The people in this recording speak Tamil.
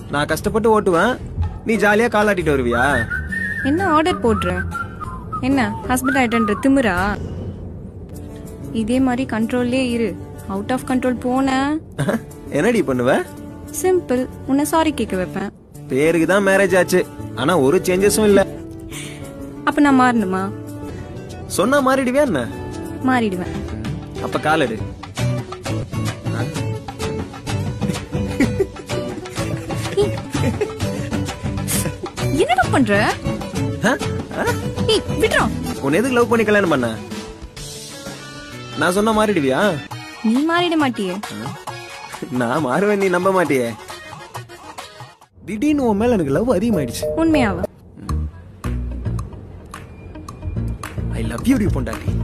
நான் கஷ்டப்பட்டு ஓட்டுவேன் நீ ஜாலியா காலாட்டிட்டு வருவியா என்ன ஆர்டர் போடுற என்ன ஹஸ்பண்ட் ஆயிட்டன்ற திமிரா இதே மாதிரி கண்ட்ரோல்லே இரு அவுட் ஆஃப் கண்ட்ரோல் போன என்னடி பண்ணுவ சிம்பிள் உன்னை சாரி கேட்க வைப்பேன் பேருக்கு தான் மேரேஜ் ஆச்சு ஆனா ஒரு சேஞ்சஸும் இல்ல அப்ப நான் மாறணுமா சொன்னா மாறிடுவியா என்ன மாறிடுவேன் அப்ப காலடு என்னடா பண்ற ஆ? ஆ? ஏய் விட்றா உன்னை எதுக்கு லவ் பண்ணி கல்யாணம் பண்ண நான் சொன்னா மாறிடுவியா நீ மாறிட மாட்டியே நான் மாறுவேன் நீ நம்ப மாட்டியே திடீர்னு உன் மேல எனக்கு லவ் அதிகமாயிடுச்சு உண்மையாவா ஐ லவ் யூ பொண்டாட்டி